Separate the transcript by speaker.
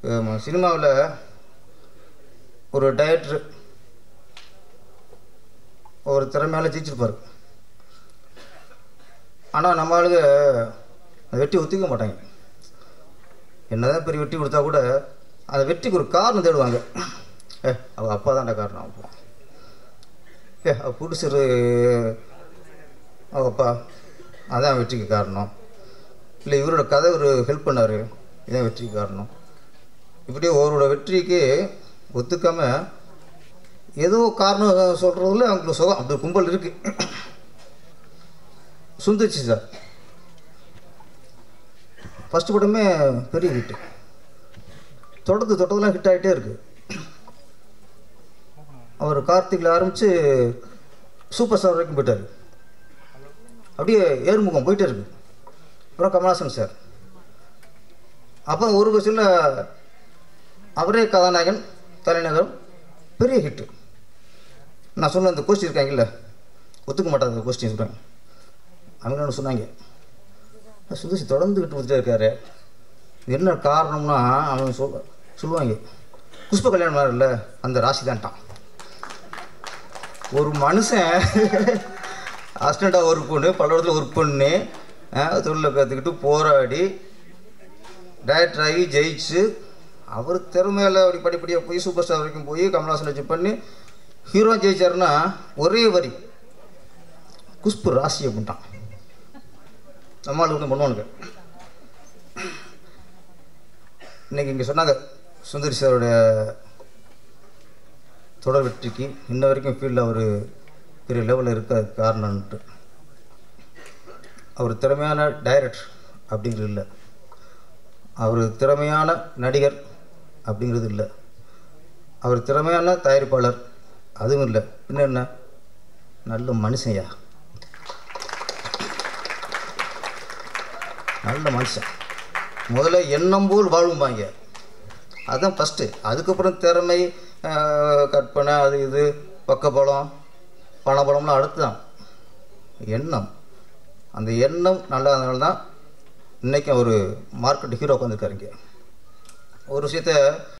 Speaker 1: சினிமாவில் ஒரு டைரக்டர் ஒரு திறமையால ஜெயிச்சிருப்பார் ஆனால் நம்ம ஆளுங்க அந்த வெட்டி ஒத்துக்க மாட்டாங்க என்னதான் பெரிய வெட்டி கொடுத்தா கூட அந்த வெற்றிக்கு ஒரு காரணம் தேடுவாங்க ஏ அவள் அப்பா தான்டா காரணம் அப்போ ஏ அவ பிடிச்சரு அவ அப்பா அதான் வெற்றிக்கு காரணம் இல்லை இவரோட கதை ஒரு ஹெல்ப் பண்ணார் இதான் வெற்றிக்கு காரணம் இப்படி ஒருவரோட வெற்றிக்கு ஒத்துக்காம ஏதோ காரணம் சொல்கிறதுல அவங்களுக்கு சுகம் அப்படி கும்பல் இருக்குது சுந்தரிச்சு சார் ஃபஸ்ட்டு படமே பெரிய ஹிட்டு தொடர்ந்து தொடர்ந்துலாம் ஹிட் ஆகிட்டே இருக்கு அவர் கார்த்திகில் ஆரம்பித்து சூப்பர் ஸ்டார் வரைக்கும் போயிட்டார் அப்படியே ஏறுமுகம் போயிட்டே இருக்கு அப்புறம் கமல்ஹாசன் சார் அப்போ ஒரு வருஷத்தில் அவரே கதாநாயகன் தலைநகரம் பெரிய ஹிட்டு நான் சொன்ன அந்த கோஷ்டி இருக்காங்கல்ல ஒத்துக்க மாட்டாங்க அந்த கோஷ்டி சொல்கிறாங்க அவங்க என்ன சொன்னாங்க சுதேசி தொடர்ந்து விட்டு வந்துட்டே இருக்காரு இது என்ன காரணம்னா அவன் சொல் சொல்லுவாங்க புஷ்ப கல்யாணம் மாதிரில்ல அந்த ராசி தான்ட்டான் ஒரு மனுஷன் அசிஸ்டண்ட்டாக ஒர்க் பண்ணு பல்லவரத்தில் ஒர்க் பண்ணி தொழிலை கற்றுக்கிட்டு போராடி டைரக்டர் ஆகி ஜெயிச்சு அவர் திறமையில அப்படி படிப்படியாக போய் சூப்பர் ஸ்டார் வரைக்கும் போய் கமல்ஹாசன் வச்சு பண்ணி ஹீரோ ஜெயிச்சாருன்னா ஒரே வரி குஷ்பு ராசி அப்படின்ட்டான் நம்மளால் ஒன்று பண்ணுவானுங்க இன்னைக்கு இங்கே சொன்னாங்க சுந்தரி சாரோட தொடர் வெற்றிக்கு இன்ன வரைக்கும் ஃபீல்டில் அவர் பெரிய லெவலில் இருக்க காரணம்ன்ட்டு அவர் திறமையான டைரக்டர் அப்படிங்கிறது இல்லை அவர் திறமையான நடிகர் அப்படிங்கிறது இல்லை அவர் திறமையான தயாரிப்பாளர் அதுவும் இல்லை பின்ன என்ன நல்ல மனுஷன்யா நல்ல மனுஷன் முதல்ல எண்ணம் போல் வாழ்வும்பாங்க அதுதான் ஃபஸ்ட்டு அதுக்கப்புறம் திறமை ஆஹ், கற்பனை அது இது பக்கபலம் பணபலம்லாம் அடுத்து தான் எண்ணம் அந்த எண்ணம் நல்லா இருந்தனால தான் இன்றைக்கும் ஒரு மார்க்கெட் ஹீரோ உட்காந்துருக்காருங்க ஒரு விஷயத்த